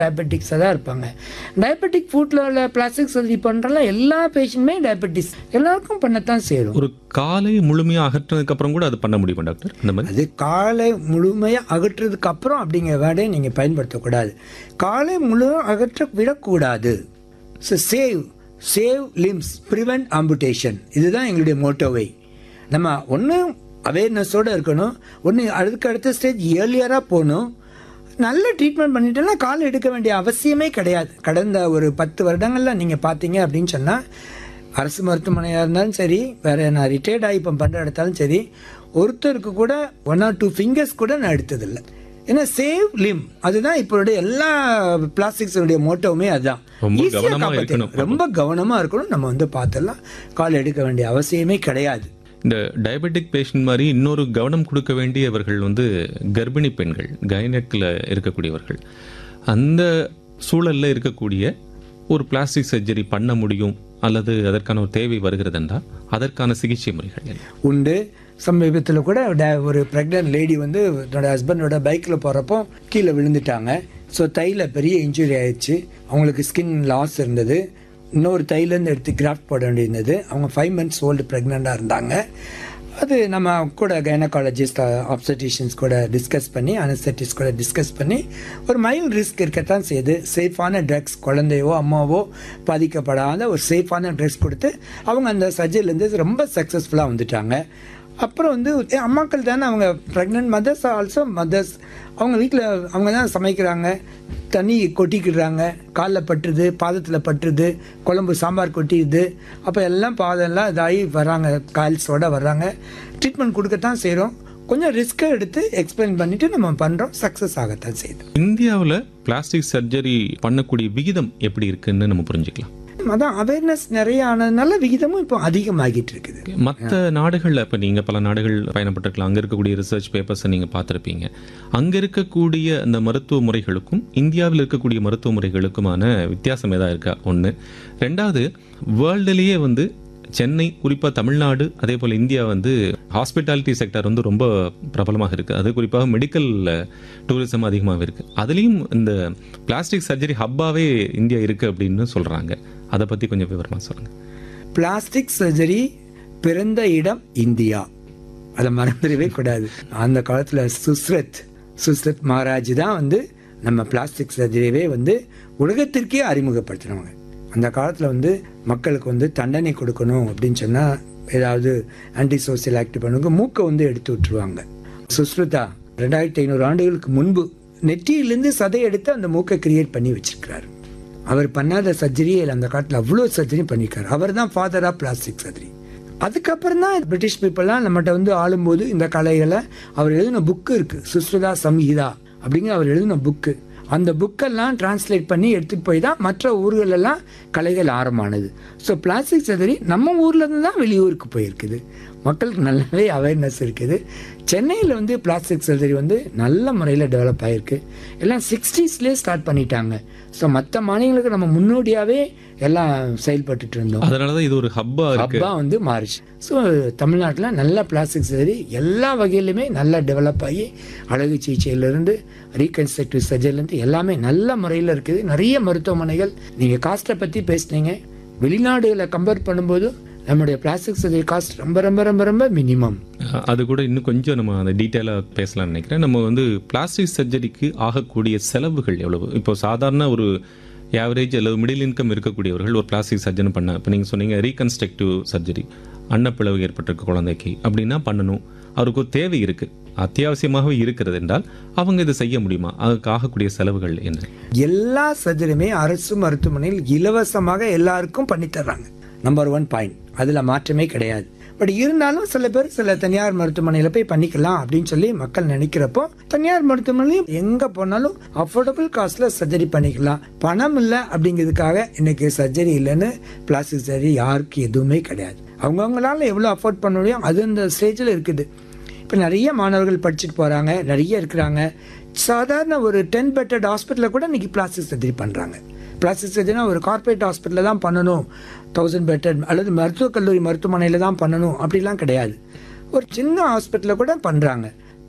டயபெட்டிக்ஸாக தான் இருப்பாங்க டயபெட்டிக் ஃபுட்டில் உள்ள பிளாஸ்டிக் சர்ஜரி பண்ணுறல எல்லா பேஷண்ட்டுமே டயபெட்டிஸ் எல்லாருக்கும் பண்ணத்தான் சேரும் ஒரு காலை முழுமையாக அகற்றினதுக்கு அப்புறம் கூட அது பண்ண முடியுமா டாக்டர் அந்த மாதிரி அது காலை முழுமையாக அகற்றுறதுக்கு அப்புறம் அப்படிங்கிற வேர்டை நீங்கள் பயன்படுத்தக்கூடாது காலை முழுவதும் அகற்ற விடக்கூடாது so save save limbs prevent amputation இதுதான் எங்களுடைய மோட்டோவை நம்ம ஒன்று அவேர்னஸோடு இருக்கணும் ஒன்று அதுக்கு அடுத்த ஸ்டேஜ் ஏர்லியராக போகணும் நல்ல ட்ரீட்மெண்ட் பண்ணிட்டோம்னா கால் எடுக்க வேண்டிய அவசியமே கிடையாது கடந்த ஒரு பத்து வருடங்களில் நீங்கள் பார்த்தீங்க அப்படின்னு சொன்னால் அரசு மருத்துவமனையாக இருந்தாலும் சரி வேறு நான் ரிட்டையர்ட் ஆகி இப்போ பண்ணுற இடத்தாலும் சரி ஒருத்தருக்கு கூட ஒன் ஆர் டூ ஃபிங்கர்ஸ் கூட நான் எடுத்ததில்லை ஏன்னா சேவ் லிம் அதுதான் இப்போடைய எல்லா பிளாஸ்டிக்ஸுடைய மோட்டோவுமே அதுதான் ரொம்ப Easy ஆ கவனமா காப்பாத்திடணும். இருக்கணும். ரொம்ப கவனமாக இருக்கணும் நம்ம வந்து பார்த்துடலாம் கால் எடுக்க வேண்டிய அவசியமே கிடையாது இந்த டயபெட்டிக் பேஷண்ட் மாதிரி இன்னொரு கவனம் கொடுக்க வேண்டியவர்கள் வந்து கர்ப்பிணி பெண்கள் கைனக்கில் இருக்கக்கூடியவர்கள் அந்த சூழல்ல இருக்கக்கூடிய ஒரு பிளாஸ்டிக் சர்ஜரி பண்ண முடியும் அல்லது அதற்கான ஒரு தேவை வருகிறது என்றால் அதற்கான சிகிச்சை முறைகள் என்ன உண்டு சமீபத்தில் கூட ட- ஒரு ப்ரெக்னென்ட் லேடி வந்து என்னோட ஹஸ்பண்டோட பைக்கில் போகிறப்போ கீழே விழுந்துட்டாங்க ஸோ தையில் பெரிய இன்ஜுரி ஆயிடுச்சு அவங்களுக்கு ஸ்கின் லாஸ் இருந்தது இன்னொரு தைலேருந்து எடுத்து கிராஃப்ட் போட வேண்டியிருந்தது அவங்க ஃபைவ் மந்த்ஸ் ஓல்டு ப்ரெக்னெண்ட்டாக இருந்தாங்க அது நம்ம கூட கைனகாலஜிஸ்ட் ஆப்சட்டிஷியன்ஸ் கூட டிஸ்கஸ் பண்ணி அனஸ்தட்டிஸ்ட் கூட டிஸ்கஸ் பண்ணி ஒரு மைல்ட் ரிஸ்க் இருக்கத்தான் செய்யுது சேஃபான ட்ரக்ஸ் குழந்தையோ அம்மாவோ பாதிக்கப்படாத ஒரு சேஃபான ட்ரக்ஸ் கொடுத்து அவங்க அந்த சர்ஜரிலேருந்து ரொம்ப சக்ஸஸ்ஃபுல்லாக வந்துட்டாங்க அப்புறம் வந்து ஏ, அம்மாக்கள் தானே அவங்க ப்ரெக்னென்ட் மதர்ஸ் ஆல்சோ மதர்ஸ் அவங்க வீட்டில் அவங்க தான் சமைக்கிறாங்க தண்ணி கொட்டிக்கிடுறாங்க காலில் பட்டுருது பாதத்தில் பட்டுருது குழம்பு சாம்பார் கொட்டிடுது அப்போ எல்லாம் பாதம்லாம் இதாகி வர்றாங்க கால்ஸோட வர்றாங்க ட்ரீட்மெண்ட் கொடுக்கத்தான் செய்கிறோம் கொஞ்சம் ரிஸ்க்கை எடுத்து எக்ஸ்பிளைன் பண்ணிவிட்டு நம்ம பண்ணுறோம் சக்ஸஸ் ஆகத்தான் செய்யுது இந்தியாவில் பிளாஸ்டிக் சர்ஜரி பண்ணக்கூடிய விகிதம் எப்படி இருக்குன்னு நம்ம புரிஞ்சுக்கலாம் அதான் அவேர்னஸ் நிறைய ஆனதுனால விகிதமும் இப்போ அதிகமாகிட்டு இருக்குது மற்ற நாடுகளில் இப்போ நீங்கள் பல நாடுகள் பயணப்பட்டிருக்கலாம் அங்கே இருக்கக்கூடிய ரிசர்ச் பேப்பர்ஸை நீங்கள் பார்த்துருப்பீங்க அங்கே இருக்கக்கூடிய அந்த மருத்துவ முறைகளுக்கும் இந்தியாவில் இருக்கக்கூடிய மருத்துவ முறைகளுக்குமான வித்தியாசம் ஏதாவது இருக்கா ஒன்று ரெண்டாவது வேர்ல்டுலேயே வந்து சென்னை குறிப்பாக தமிழ்நாடு அதே போல் இந்தியா வந்து ஹாஸ்பிட்டாலிட்டி செக்டர் வந்து ரொம்ப பிரபலமாக இருக்குது அது குறிப்பாக மெடிக்கல் டூரிசம் அதிகமாக இருக்குது அதுலேயும் இந்த பிளாஸ்டிக் சர்ஜரி ஹப்பாவே இந்தியா இருக்குது அப்படின்னு சொல்கிறாங்க அதை பற்றி கொஞ்சம் விவரமாக சொல்லுங்கள் பிளாஸ்டிக் சர்ஜரி பிறந்த இடம் இந்தியா அதை மறந்துடவே கூடாது அந்த காலத்தில் சுஸ்ரத் சுஸ்ரத் மகாராஜ் தான் வந்து நம்ம பிளாஸ்டிக் சர்ஜரியவே வந்து உலகத்திற்கே அறிமுகப்படுத்தினவங்க அந்த காலத்தில் வந்து மக்களுக்கு வந்து தண்டனை கொடுக்கணும் அப்படின்னு சொன்னால் ஏதாவது ஆன்டி சோசியல் ஆக்ட் பண்ணுங்க மூக்கை வந்து எடுத்து விட்டுருவாங்க சுஸ்ருதா ரெண்டாயிரத்தி ஐநூறு ஆண்டுகளுக்கு முன்பு நெற்றியிலேருந்து சதை எடுத்து அந்த மூக்கை கிரியேட் பண்ணி வச்சிருக்கிறாரு அவர் பண்ணாத சர்ஜரியே அந்த காலத்தில் அவ்வளோ சர்ஜரி பண்ணியிருக்காரு அவர் தான் ஃபாதர் ஆஃப் பிளாஸ்டிக் சர்ஜரி அதுக்கப்புறம் தான் பிரிட்டிஷ் பீப்புளெலாம் நம்மகிட்ட வந்து ஆளும்போது இந்த கலைகளை அவர் எழுதின புக்கு இருக்குது சுஸ்ருதா சம்ஹிதா அப்படிங்கிற அவர் எழுதின புக்கு அந்த புக்கெல்லாம் டிரான்ஸ்லேட் பண்ணி எடுத்துகிட்டு போய் தான் மற்ற ஊர்களெல்லாம் கலைகள் ஆரம்பமானது ஸோ பிளாஸ்டிக் சர்ஜரி நம்ம ஊர்ல இருந்து தான் வெளியூருக்கு போயிருக்குது மக்களுக்கு நல்லாவே அவேர்னஸ் இருக்குது சென்னையில் வந்து பிளாஸ்டிக் சர்ஜரி வந்து நல்ல முறையில் டெவலப் ஆகிருக்கு எல்லாம் சிக்ஸ்டீஸ்லேயே ஸ்டார்ட் பண்ணிட்டாங்க ஸோ மற்ற மாநிலங்களுக்கு நம்ம முன்னோடியாகவே எல்லாம் செயல்பட்டுட்டு இருந்தோம் அதனால தான் இது ஒரு ஹப்பா இருக்கு ஹப்பா வந்து மாறிச்சு ஸோ தமிழ்நாட்டில் நல்ல பிளாஸ்டிக் சர்ஜரி எல்லா வகையிலுமே நல்லா டெவலப் ஆகி அழகு சிகிச்சையிலேருந்து ரீகன்ஸ்ட்ரக்டிவ் சர்ஜரிலேருந்து எல்லாமே நல்ல முறையில் இருக்குது நிறைய மருத்துவமனைகள் நீங்கள் காஸ்ட்டை பற்றி பேசுனீங்க வெளிநாடுகளை கம்பேர் பண்ணும்போது நம்முடைய பிளாஸ்டிக் சர்ஜரி காஸ்ட் ரொம்ப ரொம்ப ரொம்ப ரொம்ப மினிமம் அது கூட இன்னும் கொஞ்சம் நம்ம அந்த டீட்டெயிலாக பேசலாம்னு நினைக்கிறேன் நம்ம வந்து பிளாஸ்டிக் சர்ஜரிக்கு ஆகக்கூடிய செலவுகள் எவ்வளவு இப்போ சாதாரண ஒரு ஆவரேஜ் அல்லது மிடில் இன்கம் இருக்கக்கூடியவர்கள் ஒரு பிளாஸ்டிக் சர்ஜன் பண்ண இப்போ நீங்கள் சொன்னீங்க ரீகன்ஸ்ட்ரக்டிவ் சர்ஜரி அன்னப்பிளவு ஏற்பட்டிருக்க குழந்தைக்கு அப்படின்னா பண்ணணும் அவருக்கு ஒரு தேவை இருக்கு அத்தியாவசியமாகவே இருக்கிறது என்றால் அவங்க இதை செய்ய முடியுமா அதுக்கு ஆகக்கூடிய செலவுகள் என்ன எல்லா சர்ஜரியுமே அரசு மருத்துவமனையில் இலவசமாக எல்லாருக்கும் பண்ணித் தர்றாங்க நம்பர் ஒன் பாயிண்ட் அதில் மாற்றமே கிடையாது பட் இருந்தாலும் சில பேர் சில தனியார் மருத்துவமனையில் போய் பண்ணிக்கலாம் அப்படின்னு சொல்லி மக்கள் நினைக்கிறப்போ தனியார் மருத்துவமனையும் எங்கே போனாலும் அஃபோர்டபுள் காஸ்ட்டில் சர்ஜரி பண்ணிக்கலாம் பணம் இல்லை அப்படிங்கிறதுக்காக இன்னைக்கு சர்ஜரி இல்லைன்னு பிளாஸ்டிக் சர்ஜரி யாருக்கு எதுவுமே கிடையாது அவங்கவுங்களால எவ்வளோ அஃபோர்ட் பண்ண முடியும் அது இந்த ஸ்டேஜில் இருக்குது இப்போ நிறைய மாணவர்கள் படிச்சுட்டு போகிறாங்க நிறைய இருக்கிறாங்க சாதாரண ஒரு டென் பெட்டட் ஹாஸ்பிட்டலில் கூட இன்னைக்கு பிளாஸ்டிக் சர்ஜரி பண்ணுறாங்க பிளாஸ்டிக் சர்ஜரினா ஒரு கார்ப்பரேட் ஹாஸ்பிட்டலில் தான் பண்ணணும் தௌசண்ட் பெட்டட் அல்லது மருத்துவக் கல்லூரி மருத்துவமனையில் தான் பண்ணணும் அப்படிலாம் கிடையாது ஒரு சின்ன ஹாஸ்பிட்டலில் கூட பண்ணுறாங்க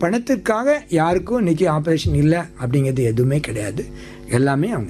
பணத்திற்காக யாருக்கும் இன்னைக்கு ஆப்ரேஷன் இல்லை அப்படிங்கிறது எதுவுமே கிடையாது எல்லாமே அவங்க